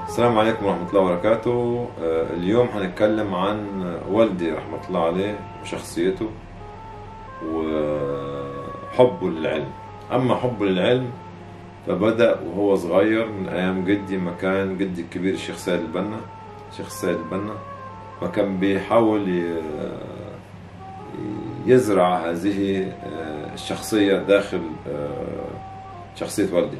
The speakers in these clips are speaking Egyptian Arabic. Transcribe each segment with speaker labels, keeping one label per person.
Speaker 1: السلام عليكم ورحمة الله وبركاته آه، اليوم هنتكلم عن والدي رحمة الله عليه وشخصيته وحبه للعلم أما حبه للعلم فبدأ وهو صغير من أيام جدي ما كان جدي الكبير الشيخ سيد البنا الشيخ سيد البنا فكان بيحاول ي- يزرع هذه آه، الشخصية داخل آه، شخصية والدي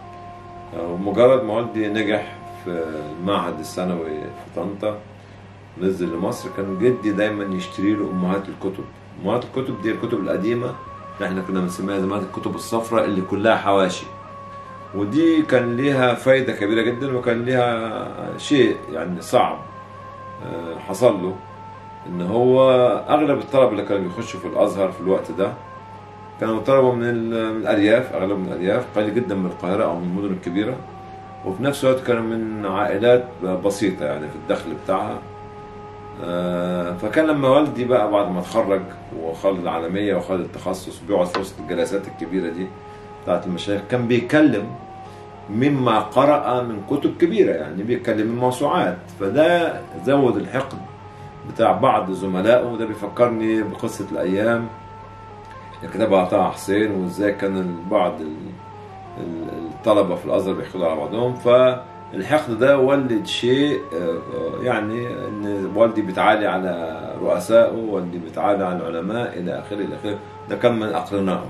Speaker 1: ومجرد ما والدي نجح في المعهد الثانوي في طنطا نزل لمصر كان جدي دايما يشتري له امهات الكتب امهات الكتب دي الكتب القديمه اللي احنا كنا بنسميها زمان الكتب الصفراء اللي كلها حواشي ودي كان ليها فايده كبيره جدا وكان ليها شيء يعني صعب آه، حصل له ان هو اغلب الطلبه اللي كانوا بيخشوا في الازهر في الوقت ده كانوا طلبه من ال- من الارياف اغلب من الارياف قليل جدا من القاهره او من المدن الكبيره وفي نفس الوقت كانوا من عائلات بسيطه يعني في الدخل بتاعها آه، فكان لما والدي بقى بعد ما اتخرج وخد العالميه وخد التخصص بيقعد في وسط الجلسات الكبيره دي بتاعت المشايخ كان بيتكلم مما قرأ من كتب كبيره يعني بيتكلم من موسوعات فده زود الحقد بتاع بعض زملائه وده بيفكرني بقصه الايام اللي كتبها طه حسين وازاي كان بعض ال- ال- الطلبه في الازهر بيحقدوا على بعضهم فالحقد ده ولد شيء آه، آه، يعني ان والدي بيتعالي على رؤسائه والدي بيتعالي على العلماء الى اخره الى اخره ده كان من اقرنائه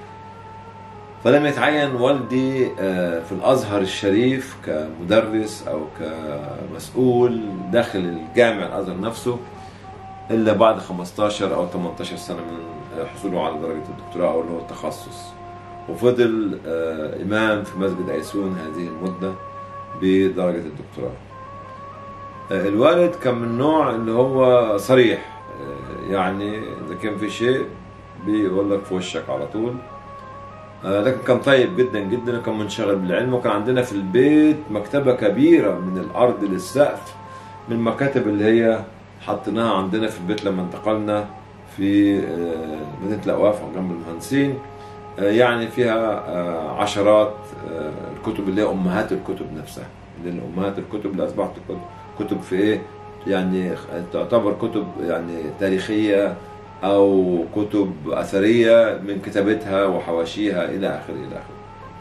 Speaker 1: فلما يتعين والدي آه، في الازهر الشريف كمدرس او كمسؤول داخل الجامع الازهر نفسه الا بعد 15 او 18 سنه من حصوله على درجه الدكتوراه او اللي هو التخصص وفضل آه، امام في مسجد ايسون هذه المده بدرجه الدكتوراه آه، الوالد كان من النوع اللي هو صريح آه، يعني اذا كان في شيء بيقول لك في وشك على طول آه، لكن كان طيب جدا جدا وكان منشغل بالعلم وكان عندنا في البيت مكتبه كبيره من الارض للسقف من المكاتب اللي هي حطيناها عندنا في البيت لما انتقلنا في آه، مدينه الاواف جنب المهندسين آه، يعني فيها آه، عشرات آه، الكتب اللي هي امهات الكتب نفسها اللي هي امهات الكتب اللي اصبحت كتب كتب في ايه يعني تعتبر كتب يعني تاريخيه او كتب اثريه من كتابتها وحواشيها الى اخره الى اخره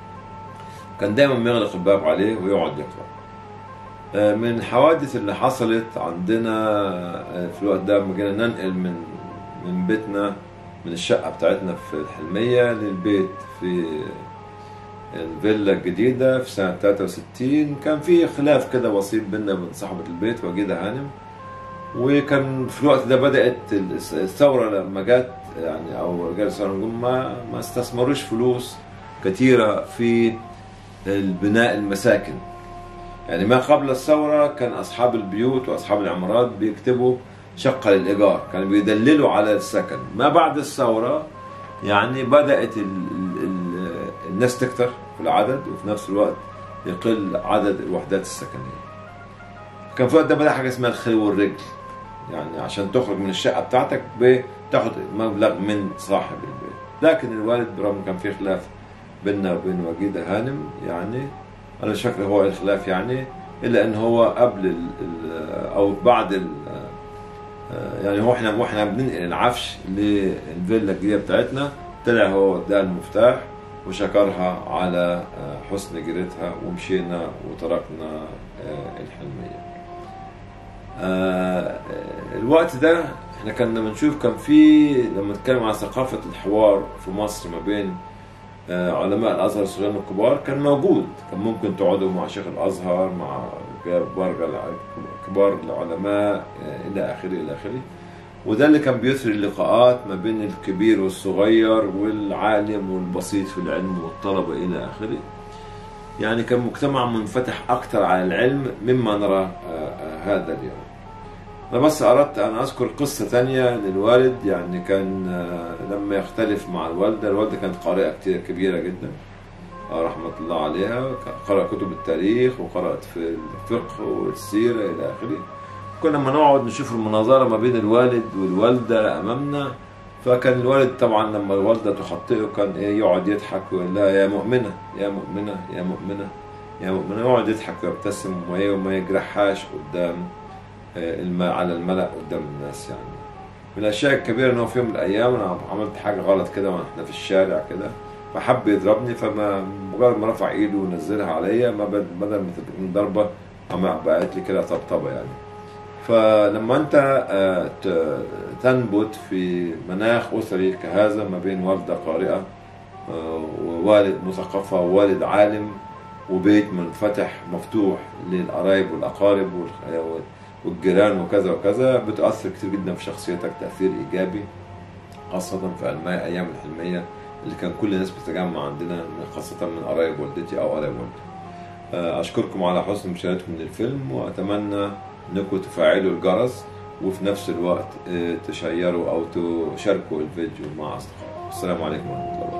Speaker 1: كان دايما بيغلق الباب عليه ويقعد يقرا آه، من الحوادث اللي حصلت عندنا آه، في الوقت ده لما جينا ننقل من من بيتنا من الشقة بتاعتنا في الحلمية للبيت في الفيلا الجديدة في سنة 63 كان في خلاف كده بسيط بيننا وبين صاحبة البيت وجيدة هانم وكان في الوقت ده بدأت الثورة لما جت يعني أو رجال الثورة نقول ما ما استثمروش فلوس كثيرة في البناء المساكن يعني ما قبل الثورة كان أصحاب البيوت وأصحاب العمارات بيكتبوا شقة للإيجار كانوا بيدللوا على السكن ما بعد الثورة يعني بدأت ال ال ال الناس تكتر في العدد وفي نفس الوقت يقل عدد الوحدات السكنية كان في الوقت ده بدأ حاجة اسمها الخلو والرجل يعني عشان تخرج من الشقة بتاعتك بتاخد مبلغ من صاحب البيت لكن الوالد برغم كان في خلاف بيننا وبين وجيدة هانم يعني انا مش فاكر هو إيه الخلاف يعني الا ان هو قبل ال ال او بعد ال يعني هو احنا واحنا بننقل العفش للفيلا الجديده بتاعتنا طلع هو اداها المفتاح وشكرها على حسن جيرتها ومشينا وتركنا الحلميه. آه، الوقت ده احنا كنا بنشوف كان في لما نتكلم عن ثقافه الحوار في مصر ما بين آه، علماء الازهر الصغيرين والكبار كان موجود كان ممكن تقعدوا مع شيخ الازهر مع كبار كبار العلماء آه، الى اخره الى اخره وده اللي كان بيثري اللقاءات ما بين الكبير والصغير والعالم والبسيط في العلم والطلبه الى اخره يعني كان مجتمع منفتح اكثر على العلم مما نرى آه، آه، هذا اليوم أنا بس أردت أن أذكر قصة تانية للوالد يعني كان آه، لما يختلف مع الوالدة الوالدة كانت قارئة كتير كبيرة جدا آه، رحمة الله عليها قرأ كتب التاريخ وقرأت في الفقه والسيرة إلى آخره كنا لما نقعد نشوف المناظرة ما بين الوالد والوالدة أمامنا فكان الوالد طبعا لما الوالدة تخطئه كان إيه يقعد يضحك ويقول لها يا مؤمنة يا مؤمنة يا مؤمنة يعني من يقعد يضحك ويبتسم وما وما يجرحهاش قدام آه، الم- على الملأ قدام الناس يعني من الاشياء الكبيره ان هو في يوم من الايام انا عملت حاجه غلط كده واحنا في الشارع كده فحب يضربني فما مجرد ما رفع ايده ونزلها عليا ما بد- بدل ما تبقى ضربه قام بقت لي كده طبطبه يعني فلما انت آه، ت- تنبت في مناخ اسري كهذا ما بين والده قارئه آه، ووالد مثقفه ووالد عالم وبيت منفتح مفتوح للقرايب والاقارب والخ- والجيران وكذا وكذا بتاثر كتير جدا في شخصيتك تاثير ايجابي خاصه في المانيا ايام الحلميه اللي كان كل الناس بتتجمع عندنا خاصه من قرايب والدتي او قرايب والدي آه، اشكركم على حسن مشاهدتكم للفيلم واتمنى انكم تفعلوا الجرس وفي نفس الوقت آه، تشيروا او تشاركوا الفيديو مع اصدقائكم السلام عليكم ورحمه الله وبركاته